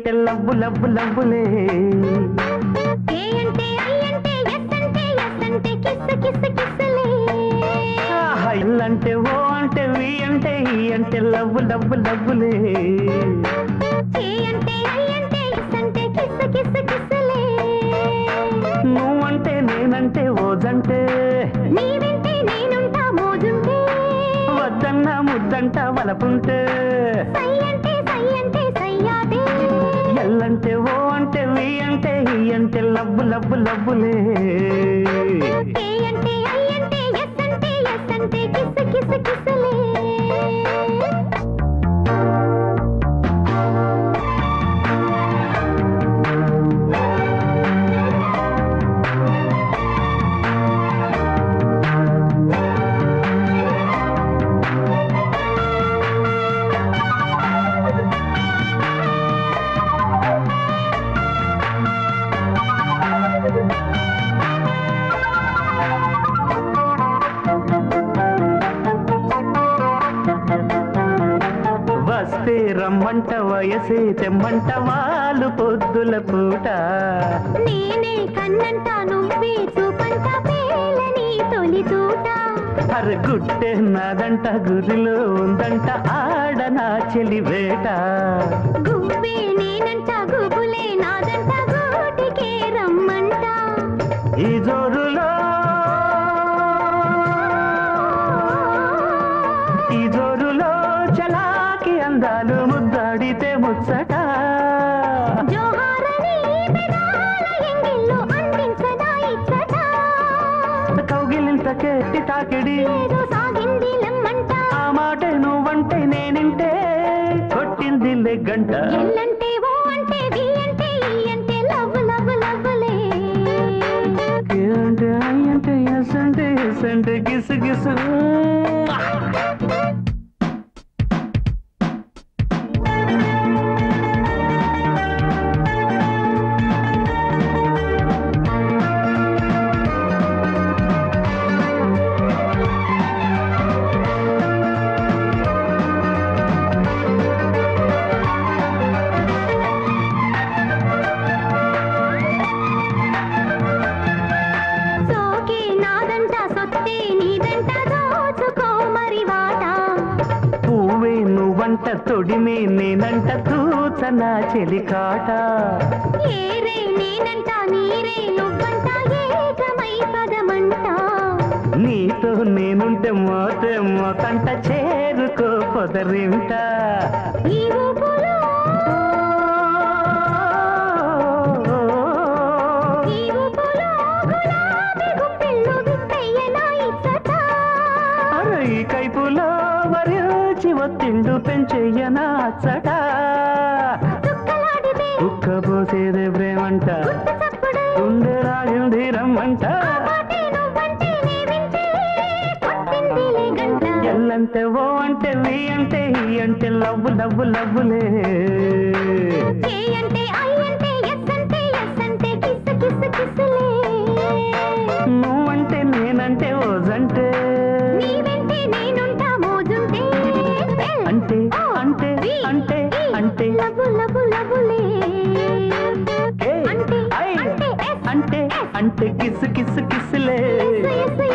అంటే love love లవ్వులే ఏ అంటే I అంటే ఎస్ అంటే ఎస్ అంటే కిస్ కిస్ కిస్లే ఆహా, ఇల్లంటే ఓ అంటే వి అంటే ఈ అంటే లవ్వు లవ్వు లవ్వులే ఏ అంటే ఐ అంటే ఎస్ అంటే కిస్ కిస్ కిస్లే నువ్వంటే నేనంటే ఓజంటే నీ వెంటే నేనుంటా మోజుంటే వద్దన్న ముద్దంట వలపుంటే సై అంటే సై అంటే సయ్యాదే ఎల్లంటే ఓ అంటే వి అంటే ఈ అంటే లవ్వు లవ్వు లవ్వులే ఏ అంటే ఐ అంటే ఎస్ అంటే ఎస్ అంటే కిస్ కిస్ కిస్లే వస్తే రమ్మంట వయసే తెమ్మంట వాళ్ళు పొద్దుల పూట నేనే కన్నంట నువ్వే చూపంట పేలని తొలి తూట అరే గుట్టే నాదంట గురిలో ఉందంట ఆడ నా చెలి వేట గువ్వే నేనంట గుబులే నాదంట గూటికే రమ్మంట ఈ జోరులో ఈ జోరులో చలాకి అందాలు ముద్దాడితే ముచ్చట జోహారని పెదాల ఎంగిల్లో అందించదా ఇచ్చట కౌగిలింత కేటి తాకిడి ఏదో సాగింది లమ్మంట ఆ మాట నువ్వంటే నేనింటే కొట్టింది గంట ఎల్లంటే ఓ అంటే వి అంటే ఈ అంటే లవ్ లవ్ లవ్లే ఏ అంటే ఐ అంటే ఎస్ అంటే ఎస్ అంటే గిసు గిసు సోకే నాదంట సొత్తే నీదంట దోచుకో మరి వాట పువ్వే నువ్వంట తొడిమే నేనంట తూచన చెలికాట ఏరే నేనంట నీరే నువ్వంట ఏకమై పదమంట నీతో నేనుంటే మోతే మోతంట చేరుకో పొదరింట ఈ ఊపులో ఈ ఊపులో గులాబీ గుప్పెళ్ళు విప్పయ్యనా ఇచ్చట అరే ఈ కైపులో వరించి ఒత్తిండు పెంచెయ్యనా అచ్చట చుక్కలాడితే ఉక్కపోసేదే ప్రేమంట గుట్టు చప్పుడు గుండె రాగింది రమ్మంట ఆ మాటే నువ్వంటే నే వింటే కొట్టిందిలే గంట ఎల్లంటే ఓ అంటే వి అంటే ఈ అంటే లవ్వు లవ్వు లవ్వులే ఏ అంటే ఐ అంటే ఎస్ అంటే ఎస్ అంటే కిస్ కిస్ కిస్లే నువ్వంటే నేనంటే ఓజంటే నీ వెంటే నేనుంటా మోజుంటే అంటే అంటే అంటే అంటే లబు లబు లబులే ఏ, అంటే ఐ, అంటే ఎస్ అంటే అంటే కిసు కిసు కిసులే ఎస్ ఎస్